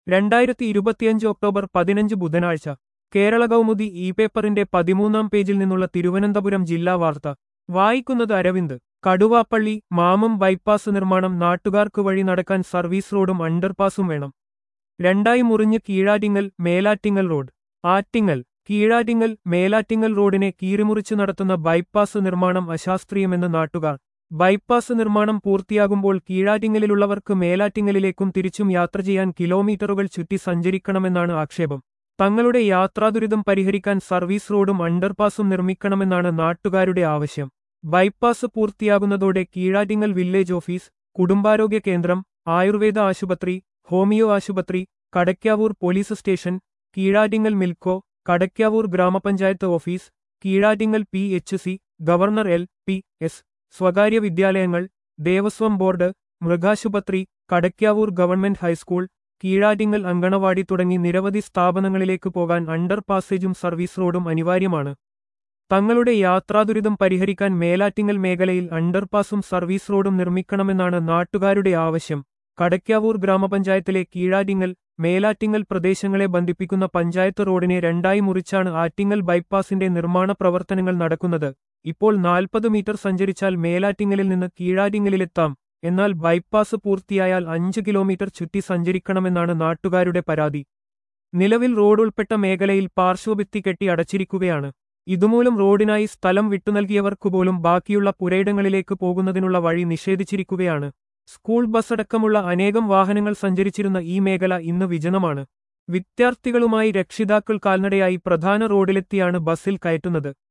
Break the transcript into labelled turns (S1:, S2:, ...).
S1: രണ്ടായിരത്തി ഇരുപത്തിയഞ്ച് ഒക്ടോബർ പതിനഞ്ച് ബുധനാഴ്ച കേരള കൗമുദി ഇ പേപ്പറിന്റെ പതിമൂന്നാം പേജിൽ നിന്നുള്ള തിരുവനന്തപുരം ജില്ലാ വാർത്ത വായിക്കുന്നത് അരവിന്ദ് കടുവാപ്പള്ളി മാമം ബൈപ്പാസ് നിർമ്മാണം നാട്ടുകാർക്ക് വഴി നടക്കാൻ സർവീസ് റോഡും അണ്ടർപാസും വേണം രണ്ടായി മുറിഞ്ഞ് കീഴാറ്റിങ്ങൽ മേലാറ്റിങ്ങൽ റോഡ് ആറ്റിങ്ങൽ കീഴാറ്റിങ്ങൽ മേലാറ്റിങ്ങൽ റോഡിനെ കീറിമുറിച്ചു നടത്തുന്ന ബൈപ്പാസ് നിർമ്മാണം അശാസ്ത്രീയമെന്ന് നാട്ടുകാർ ബൈപ്പാസ് നിർമ്മാണം പൂർത്തിയാകുമ്പോൾ കീഴാറ്റിങ്ങലിലുള്ളവർക്ക് മേലാറ്റിങ്ങലിലേക്കും തിരിച്ചും യാത്ര ചെയ്യാൻ കിലോമീറ്ററുകൾ ചുറ്റി സഞ്ചരിക്കണമെന്നാണ് ആക്ഷേപം തങ്ങളുടെ യാത്രാദുരിതം പരിഹരിക്കാൻ സർവീസ് റോഡും അണ്ടർപാസും നിർമ്മിക്കണമെന്നാണ് നാട്ടുകാരുടെ ആവശ്യം ബൈപ്പാസ് പൂർത്തിയാകുന്നതോടെ കീഴാറ്റിങ്ങൽ വില്ലേജ് ഓഫീസ് കുടുംബാരോഗ്യ കേന്ദ്രം ആയുർവേദ ആശുപത്രി ഹോമിയോ ആശുപത്രി കടയ്ക്കാവൂർ പോലീസ് സ്റ്റേഷൻ കീഴാറ്റിങ്ങൽ മിൽക്കോ കടയ്ക്കാവൂർ ഗ്രാമപഞ്ചായത്ത് office Keezhattingal P H C government L P S സ്വകാര്യ വിദ്യാലയങ്ങൾ ദേവസ്വം ബോർഡ് മൃഗാശുപത്രി കടയ്ക്കാവൂർ ഗവൺമെന്റ് ഹൈസ്കൂൾ കീഴാറ്റിങ്ങൽ അങ്കണവാടി തുടങ്ങി നിരവധി സ്ഥാപനങ്ങളിലേക്ക് പോകാൻ അണ്ടർ പാസേജും സർവീസ് റോഡും അനിവാര്യമാണ് തങ്ങളുടെ യാത്രാദുരിതം പരിഹരിക്കാൻ മേലാറ്റിങ്ങൽ മേഖലയിൽ അണ്ടർപാസും സർവീസ് റോഡും നിർമ്മിക്കണമെന്നാണ് നാട്ടുകാരുടെ ആവശ്യം കടയ്ക്കാവൂർ ഗ്രാമപഞ്ചായത്തിലെ കീഴാറ്റിങ്ങൽ മേലാറ്റിങ്ങൽ പ്രദേശങ്ങളെ ബന്ധിപ്പിക്കുന്ന പഞ്ചായത്ത് റോഡിനെ രണ്ടായി മുറിച്ചാണ് ആറ്റിങ്ങൽ ബൈപ്പാസിന്റെ നിർമ്മാണ പ്രവർത്തനങ്ങൾ നടക്കുന്നത് ഇപ്പോൾ നാൽപ്പത് മീറ്റർ സഞ്ചരിച്ചാൽ മേലാറ്റിങ്ങലിൽ നിന്ന് കീഴാറ്റിങ്ങലിലെത്താം എന്നാൽ ബൈപ്പാസ് പൂർത്തിയായാൽ അഞ്ച് കിലോമീറ്റർ ചുറ്റി സഞ്ചരിക്കണമെന്നാണ് നാട്ടുകാരുടെ പരാതി നിലവിൽ റോഡ് ഉൾപ്പെട്ട മേഖലയിൽ പാർശ്വഭിത്തി കെട്ടി അടച്ചിരിക്കുകയാണ് ഇതുമൂലം റോഡിനായി സ്ഥലം വിട്ടുനൽകിയവർക്കുപോലും ബാക്കിയുള്ള പുരയിടങ്ങളിലേക്ക് പോകുന്നതിനുള്ള വഴി നിഷേധിച്ചിരിക്കുകയാണ് സ്കൂൾ ബസ്സടക്കമുള്ള അനേകം വാഹനങ്ങൾ സഞ്ചരിച്ചിരുന്ന ഈ മേഖല ഇന്ന് വിജനമാണ് വിദ്യാർത്ഥികളുമായി രക്ഷിതാക്കൾ കാൽനടയായി പ്രധാന റോഡിലെത്തിയാണ് ബസ്സിൽ കയറ്റുന്നത്